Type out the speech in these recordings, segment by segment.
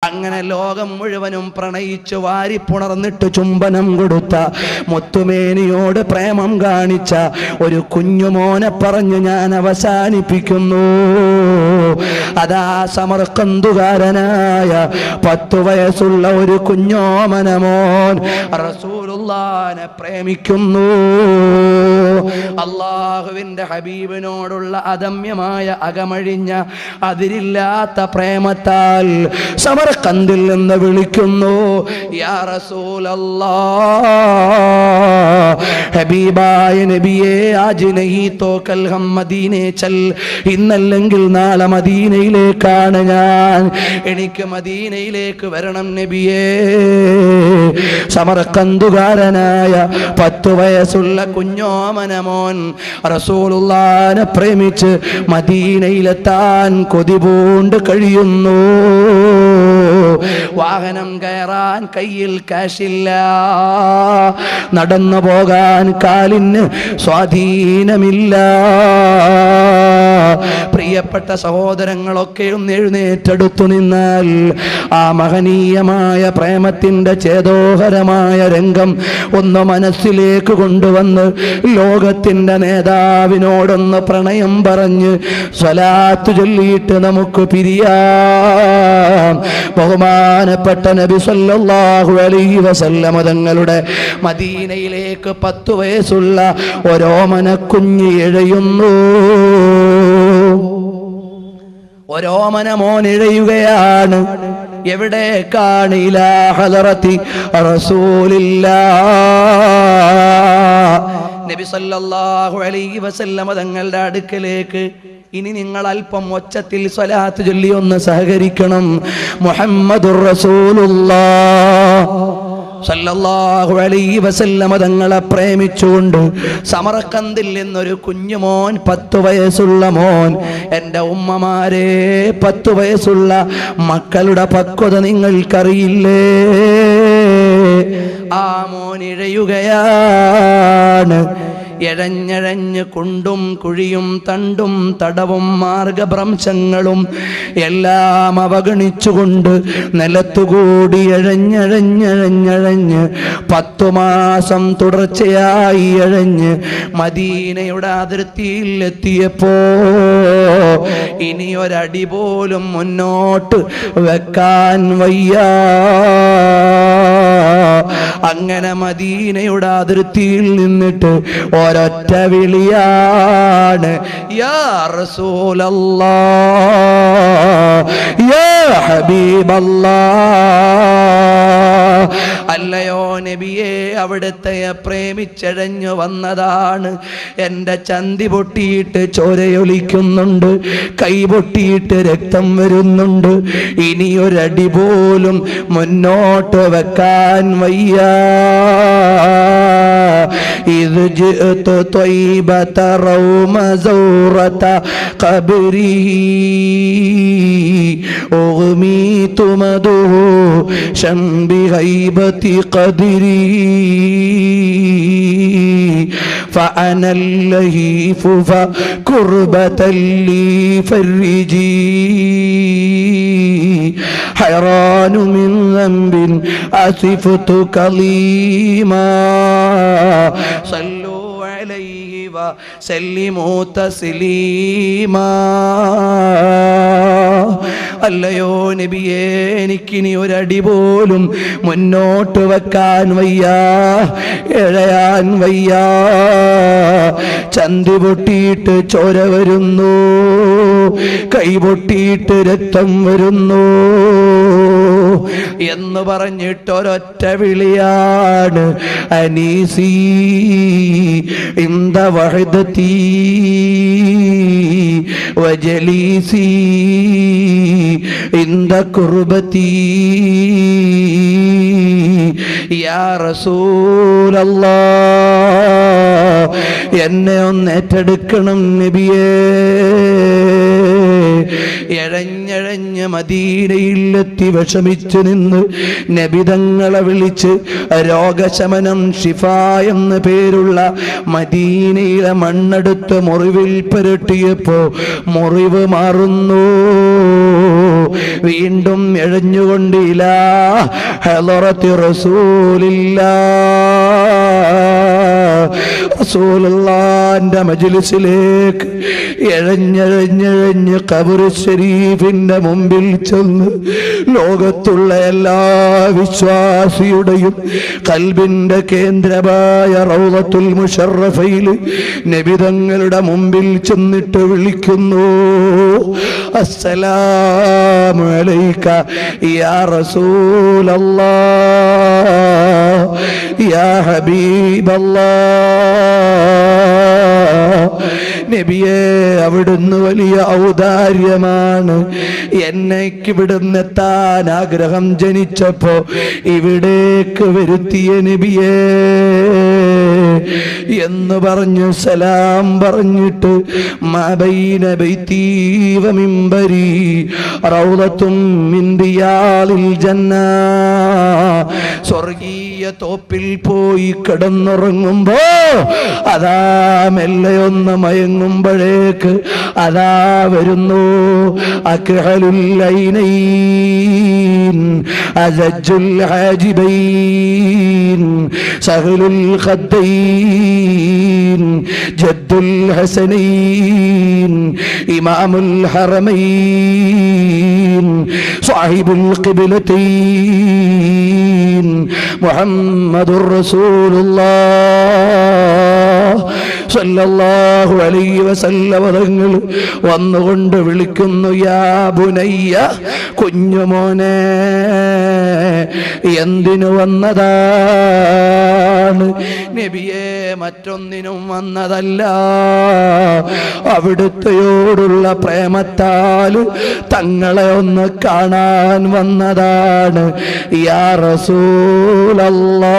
അങ്ങനെ ലോകം മുഴുവനും പ്രണയിച്ചു വാരിപ്പുണർന്നിട്ട് ചുംബനം കൊടുത്ത മുത്തുമേനിയോട് പ്രേമം കാണിച്ച ഒരു കുഞ്ഞുമോനെ പറഞ്ഞു ഞാൻ അവസാനിപ്പിക്കുന്നു അതാ സമർക്കന്തുകാരനായ പത്തു വയസ്സുള്ള ഒരു കുഞ്ഞോമനമോൻ റസൂലുള്ളാനെ പ്രേമിക്കുന്നു അള്ളാഹുവിന്റെ ഹബീബിനോടുള്ള അദമ്യമായ അകമഴിഞ്ഞ അതിരില്ലാത്ത പ്രേമത്താൽ സമർക്കന്തിൽ നിന്ന് വിളിക്കുന്നു യാ റസൂലല്ലാ ഹബീബായ നബിയെ ആജ് നഹി തോക്കൽ ഹം മദീനെ ചൽ ഇന്നല്ലെങ്കിൽ നാളെ മദീനയിലേക്കാണ് ഞാൻ എനിക്ക് മദീനയിലേക്ക് വരണം നബിയേ സമർക്കന്തുകാരനായ പത്തു വയസ്സുള്ള കുഞ്ഞോമനമോൻ റസൂലുള്ളാനെ പ്രേമിച്ച് മദീനയിലെത്താൻ കൊതിപൂണ്ട് കഴിയുന്നു വാഹനം കയറാൻ കയ്യിൽ കാശില്ല നടന്നു പോകാൻ കാലിന് സ്വാധീനമില്ല പ്രിയപ്പെട്ട സഹോദരങ്ങളൊക്കെ ഒന്ന് എഴുന്നേറ്റെടുത്തു നിന്നാൽ ആ മഹനീയമായ പ്രേമത്തിന്റെ ചേതോഹരമായ രംഗം ഒന്ന് മനസ്സിലേക്ക് കൊണ്ടുവന്ന് ലോകത്തിന്റെ നേതാവിനോടൊന്ന് പ്രണയം പറഞ്ഞ് സ്വലാത്ത് ചൊല്ലിയിട്ട് നമുക്ക് പിരിയാം ബഹുമാനപ്പെട്ട നബി സല്ലല്ലാഹു അലൈഹി വസല്ലമ തങ്ങളുടെ മദീനയിലേക്ക് പത്തു വയസ്സുള്ള ഓരോമന കുഞ്ഞ് എഴയുന്നു ഓരോമന മോൻ ഇഴയുകയാണ് എവിടെ കാണില്ല ഹലറത്തി റസൂലില്ലാ നബി സല്ലല്ലാഹു അലൈഹി വസല്ലമ തങ്ങളുടെ അടുക്കലേക്ക് ഇനി നിങ്ങൾ അല്പം ഒച്ചത്തിൽ സ്വലാത്ത് ചൊല്ലി ഒന്ന് സഹകരിക്കണം മുഹമ്മദുർ റസൂലുള്ളാഹ് സല്ലല്ലാഹു അലൈഹി വസല്ലമ തങ്ങളെ പ്രേമിച്ചുകൊണ്ട് സമറക്കന്തിൽ നിന്നൊരു കുഞ്ഞുമോൻ പത്തു വയസ്സുള്ള മോൻ എൻ്റെ ഉമ്മമാരെ പത്തു വയസ്സുള്ള മക്കളുടെ പക്വത നിങ്ങൾക്കറിയില്ലേ ആ മോൻ ഇഴയുകയാണ് എഴഞ്ഞഴഞ്ഞ് കുണ്ടും കുഴിയും തണ്ടും തടവും മാർഗഭ്രംശങ്ങളും എല്ലാം അവഗണിച്ചുകൊണ്ട് നിലത്തുകൂടി എഴഞ്ഞഴഞ്ഞഴഞ്ഞഴഞ്ഞ് പത്തു മാസം തുടർച്ചയായി എഴഞ്ഞ് മദീനയുടെ അതിർത്തിയിൽ എത്തിയപ്പോ ഇനി ഒരടി പോലും മുന്നോട്ട് വെക്കാൻ വയ്യ അങ്ങനെ മദീനയുടെ അതിർത്തിയിൽ നിന്നിട്ട് ഒരൊറ്റ വിളിയാണ് യാ റസൂലല്ലാ യാ ഹബീബല്ലാ അല്ലയോ നബിയെ അവിടുത്തെ പ്രേമിച്ചഴഞ്ഞു വന്നതാണ് എൻ്റെ ചന്തി പൊട്ടിയിട്ട് ചോരയൊലിക്കുന്നുണ്ട് കൈ പൊട്ടിയിട്ട് രക്തം വരുന്നുണ്ട് ഇനിയൊരടി പോലും മുന്നോട്ട് വെക്കാൻ വയ്യ ഇത് ജിഅ്തു ത്വയ്ബത റൗമ സൗറത ഖബ്രി أغميت مدهوشا بغيبة قدري فأنا اللهيف فكربة لي فرجي حيران من ذنب أسفت كظيما صلوا عليه وسلموا تسليما അല്ലയോ നബിയേ എനിക്കിനി ഒരടി പോലും മുന്നോട്ട് വെക്കാൻ വയ്യ എഴയാൻ വയ്യ ചന്തി പൊട്ടിയിട്ട് ചോര വരുന്നു കൈ പൊട്ടിയിട്ട് രക്തം വരുന്നു എന്ന് പറഞ്ഞിട്ട് ഒരൊറ്റ വിളിയാണ് അനീസി ഇന്ത വഹദത്തി വജലീസി ഇന്ത കുർബത്തി യാ റസൂലല്ലാ എന്നെ ഒന്ന് ഏറ്റെടുക്കണം നബിയേ എഴഞ്ഞഴഞ്ഞ് മദീനയിലെത്തി വിഷമിച്ചു നിന്ന് നബിതങ്ങളെ വിളിച്ച് രോഗശമനം ഷിഫ എന്ന് പേരുള്ള മദീനയിലെ മണ്ണെടുത്ത് മുറിവിൽ പുരട്ടിയപ്പോ മുറിവ് മാറുന്നു വീണ്ടും എഴഞ്ഞുകൊണ്ടില്ല ഹലറത്തി റസൂലില്ലാ റസൂലുള്ളാന്റെ മജ്ലിസിലേക്ക് എഴഞ്ഞെഴഞ്ഞെഴഞ്ഞ് കബർ ഷരീഫിന്റെ മുമ്പിൽ ചെന്ന് ലോകത്തുള്ള എല്ലാ വിശ്വാസിയുടെയും കൽബിന്റെ കേന്ദ്രമായ റൗളത്തുൽ മുഷറഫയിൽ നബിതങ്ങളുടെ മുമ്പിൽ ചെന്നിട്ട് വിളിക്കുന്നു അസ്സലാമു അലൈക യാ റസൂലല്ലാ യാ ഹബീബല്ലാ നബിയെ അവിടുന്ന് വലിയ ഔദാര്യമാണ് എന്നേക്ക് ഇവിടുന്ന് എത്താൻ ആഗ്രഹം ജനിച്ചപ്പോ ഇവിടേക്ക് വരുത്തിയ നബിയേ എന്ന് പറഞ്ഞു സലാം പറഞ്ഞിട്ട് മബൈന ബൈതീവ മിമ്പരി റൗളത്തും മിൻ റിയാലിൽ ജന്ന സ്വർഗീയ തോപ്പിൽ പോയി കിടന്നുറങ്ങുമ്പോ അതാ മെല്ലെ ഒന്ന് മയങ്ങുമ്പോഴേക്ക് അതാ വരുന്നു അക്ഹലുൽ ഐനൈൻ അസജ്ജുൽ ഹാജിബൈൻ സഹലുൽ ഖദ്ദൈൻ ജദ്ദുൽ ഹസനൈൻ ഇമാമുൽ ഹറമൈൻ സാഹിബുൽ ഖിബ്ലതൈൻ മുഹമ്മദുർ റസൂലുള്ളാഹ് സല്ലല്ലാഹു അലൈഹി വസല്ലമ തങ്ങൾ വന്നുകൊണ്ട് വിളിക്കുന്നു യാ ബുനയ്യ കുഞ്ഞുമോനെ എന്തിനു വന്നതാണ് നബിയെ മറ്റൊന്നിനും വന്നതല്ല അവിടുത്തെയോടുള്ള പ്രേമത്താൽ തങ്ങളെ ഒന്ന് കാണാൻ വന്നതാണ് യാ റസൂലല്ലാ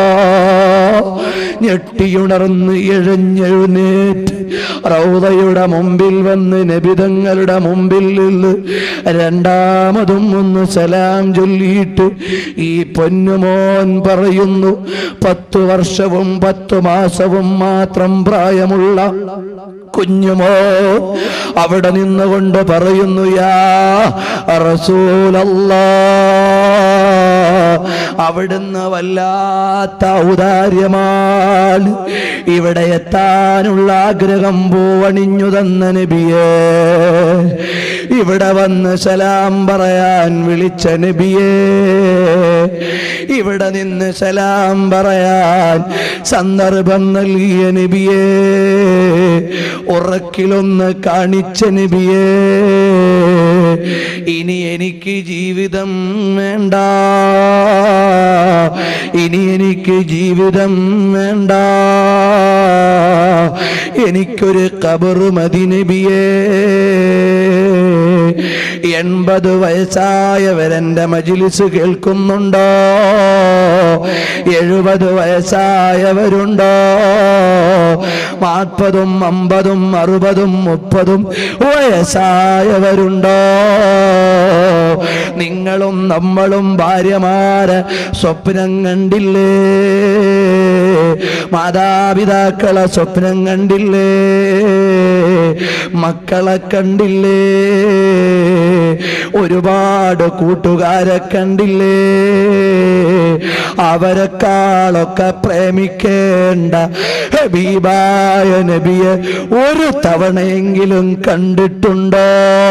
ഞെട്ടിയുണർന്ന് എഴഞ്ഞെഴുന്നേറ്റ് റൗദയുടെ മുമ്പിൽ വന്ന് നബിതങ്ങളുടെ മുമ്പിൽ നിന്ന് രണ്ടാമതും ഒന്ന് സലാം ചൊല്ലിയിട്ട് ഈ പൊന്നുമോൻ പറയുന്നു പത്തു വർഷവും പത്തു മാസവും മാത്രം പ്രായമുള്ള കുഞ്ഞുമോ അവിടെ നിന്നുകൊണ്ട് പറയുന്നു യാ റസൂലല്ലാ അവിടുന്ന് വല്ലാത്ത ഔദാര്യമാണ് ഇവിടെ എത്താനുള്ള ആഗ്രഹം പൂവണിഞ്ഞു തന്ന നബിയേ ഇവിടെ വന്ന് സലാം പറയാൻ വിളിച്ച നബിയേ ഇവിടെ നിന്ന് സലാം പറയാൻ സന്ദർഭം നൽകിയ നബിയേ ഉറക്കിലൊന്ന് കാണിച്ച നബിയേ ഇനി എനിക്ക് ജീവിതം വേണ്ട ഇനി എനിക്ക് ജീവിതം വേണ്ട എനിക്കൊരു കബർ മതി നബിയേ എൺപത് വയസ്സായവരെന്റെ മജിലിസ് കേൾക്കുന്നുണ്ടോ എഴുപത് വയസ്സായവരുണ്ടോ നാൽപ്പതും അമ്പതും അറുപതും മുപ്പതും വയസ്സായവരുണ്ടോ നിങ്ങളും നമ്മളും ഭാര്യമാരെ സ്വപ്നം കണ്ടില്ലേ മാതാപിതാക്കളെ സ്വപ്നം കണ്ടില്ലേ മക്കളെ കണ്ടില്ലേ ഒരുപാട് കൂട്ടുകാരെ കണ്ടില്ലേ അവരെക്കാളൊക്കെ പ്രേമിക്കേണ്ട ഹബീബായ നബിയെ ഒരു തവണയെങ്കിലും കണ്ടിട്ടുണ്ടോ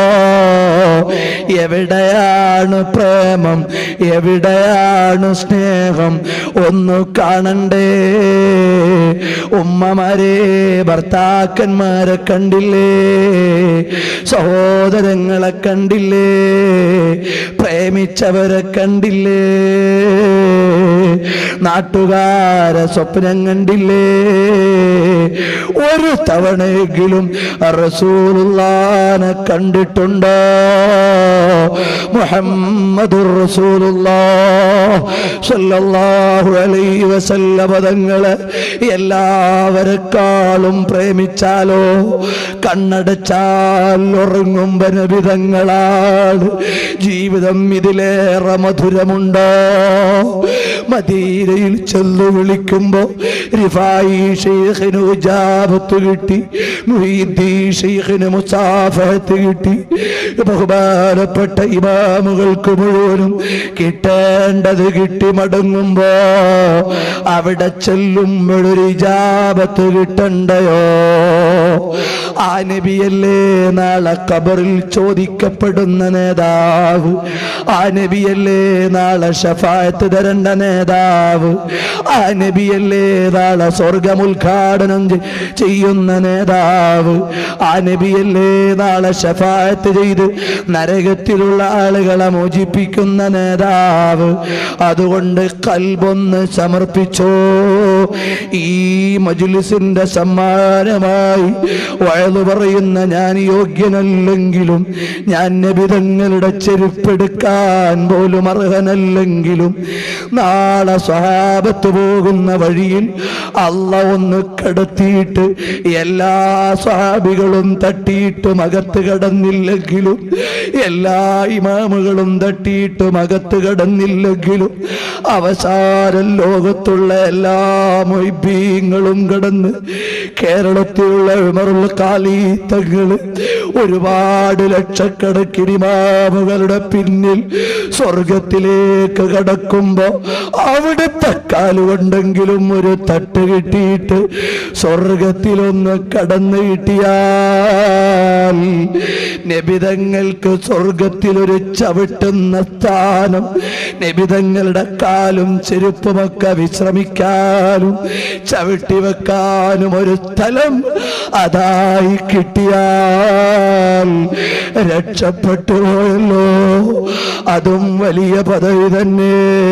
എവിടെയാണ് പ്രേമം എവിടെയാണ് സ്നേഹം ഒന്ന് കാണണ്ടേ ഉമ്മമാരെ ഭർത്താക്കന്മാരെ കണ്ടില്ലേ സഹോദരങ്ങളെ കണ്ടില്ലേ പ്രേമിച്ചവരെ കണ്ടില്ലേ നാട്ടുകാരെ സ്വപ്നം കണ്ടില്ലേ ഒരു തവണയെങ്കിലും റസൂലുള്ളാനെ കണ്ടിട്ടുണ്ടോ മുഹമ്മദുർ റസൂലുള്ളാഹ് സല്ലല്ലാഹു അലൈഹി വസല്ലമ തങ്ങളെ എല്ലാവരെക്കാളും പ്രേമിച്ചാലോ കണ്ണടച്ചാൽ ഉറങ്ങുമ്പോ നബിതങ്ങളാണ് ജീവിതം ഇതിലേറെ മധുരമുണ്ടോ മദീനയിൽ ചെന്നു വിളിക്കുമ്പോ റിഫായി ഷെയ്ഖിന് ഉജാബത്ത് കിട്ടി മുഹീദ്ദീ ഷെയ്ഖിന് മുസാഫഹത്ത് കിട്ടി ബഹുമാനപ്പെട്ട ഇമാമുകൾക്ക് മുഴുവനും കിട്ടേണ്ടത് കിട്ടി മടങ്ങുമ്പോ അവിടെ ചെല്ലുമ്പോഴൊരു ഇജാബത്ത് കിട്ടണ്ടയോ ആ നബിയല്ലേ നാളെ കബറിൽ ചോദിക്കപ്പെടുന്ന നേതാവ് ആ നബിയല്ലേ നാളെ ഷഫായത്ത് തരേണ്ട നേതാവ് ആ നബിയല്ലേ നാളെ സ്വർഗം ഉദ്ഘാടനം ചെ- ചെയ്യുന്ന നേതാവ് ആ നബിയല്ലേ നാളെ ഷഫായത്ത് ചെയ്ത് നരകത്തിലുള്ള ആളുകളെ മോചിപ്പിക്കുന്ന നേതാവ് അതുകൊണ്ട് കൽബൊന്ന് സമർപ്പിച്ചോ ഈ മജുലിസിന്റെ സമ്മാനമായി വയലു പറയുന്ന ഞാൻ യോഗ്യനല്ലെങ്കിലും ഞാൻ നബിതങ്ങളുടെ ചെരുപ്പെടുക്കാൻ പോലും അർഹനല്ലെങ്കിലും നാളെ സ്വഹാബത്ത് പോകുന്ന വഴിയിൽ അല്ല ഒന്ന് കടത്തിയിട്ട് എല്ലാ സ്വഹാബികളും തട്ടിയിട്ടും അകത്ത് കടന്നില്ലെങ്കിലും എല്ലാ ഇമാമുകളും തട്ടിയിട്ടും അകത്ത് കടന്നില്ലെങ്കിലും അവസാനം ലോകത്തുള്ള എല്ലാ മൊയ്ബീങ്ങളും കടന്ന് കേരളത്തിലുള്ള ഉമറുൽ കാലീത്തങ്ങള് ഒരുപാട് ലക്ഷക്കണക്കിന് ഇമാമുകളുടെ പിന്നിൽ സ്വർഗത്തിലേക്ക് കടക്കുമ്പോ അവിടുത്തെ കാലുകൊണ്ടെങ്കിലും ഒരു തട്ട് കിട്ടിയിട്ട് സ്വർഗത്തിലൊന്ന് കടന്നു കിട്ടിയാൽ നബിതങ്ങൾക്ക് സ്വർഗത്തിലൊരു ചവിട്ടുന്ന സ്ഥാനം നബിതങ്ങളുടെ കാലും ചെരുപ്പുമൊക്കെ വിശ്രമിക്കാനും ചവിട്ടി വെക്കാനും ഒരു സ്ഥലം അതായി കിട്ടിയാൽ രക്ഷപ്പെട്ടു പോയല്ലോ അതും വലിയ പദവി തന്നെ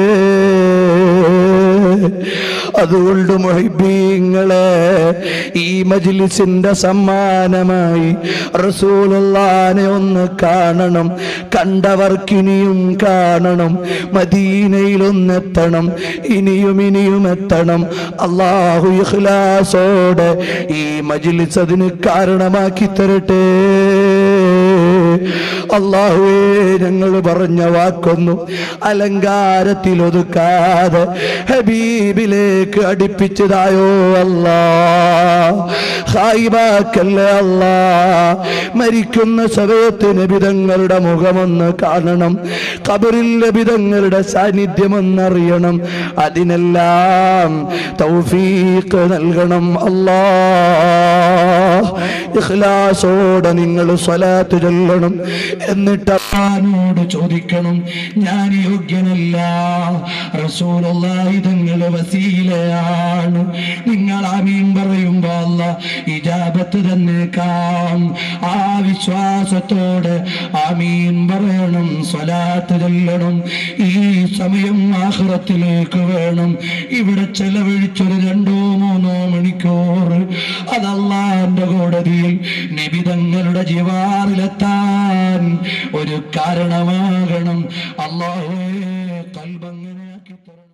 അതുകൊണ്ട് മൊഹിബീങ്ങളെ ഈ മജ്ലിസിന്റെ സമ്മാനമായി റസൂലുള്ളാനെ ഒന്ന് കാണണം കണ്ടവർക്കിനിയും കാണണം മദീനയിലൊന്നെത്തണം ഇനിയും ഇനിയും എത്തണം അള്ളാഹു ഇഖ്ലാസോടെ ഈ മജ്ലിസ് അതിന് കാരണമാക്കി തരട്ടെ അള്ളാഹുവേ ഞങ്ങൾ പറഞ്ഞ വാക്കൊന്നും അലങ്കാരത്തിൽ ഒതുക്കാതെ ഹബീബിലേക്ക് അടുപ്പിച്ചതായോ അല്ലാ ഹായിബാക്കല്ലേ അല്ലാ മരിക്കുന്ന സമയത്ത് നബിതങ്ങളുടെ മുഖമൊന്ന് കാണണം കബറിൽ നബിതങ്ങളുടെ സാന്നിധ്യമൊന്നറിയണം അതിനെല്ലാം തൗഫീഖ് നൽകണം അല്ലാ ഇഖ്ലാസോടെ നിങ്ങൾ സ്വലാത്ത് ചൊല്ലണം എന്നിട്ട് അള്ളാനോട് ചോദിക്കണം ഞാൻ യോഗ്യനല്ല റസൂലുള്ളാഹി തങ്ങൾ വസീലയാണ് നിങ്ങൾ ആമീൻ പറയുമ്പോ അല്ല ഇജാബത്ത് തന്നേക്കാം ആ വിശ്വാസത്തോടെ ആമീൻ പറയണം സ്വലാത്ത് ചൊല്ലണം ഈ സമയം ആഹ്റത്തിലേക്ക് വേണം ഇവിടെ ചെലവഴിച്ചൊരു രണ്ടോ മൂന്നോ മണിക്കൂർ അതല്ലാന്റെ കോടതിയിൽ നിബിതങ്ങളുടെ ജിവാറിലെത്താൻ ഒരു കാരണമാകണം അള്ളാഹുവേ കൽബങ്ങനെയാക്കി തരണം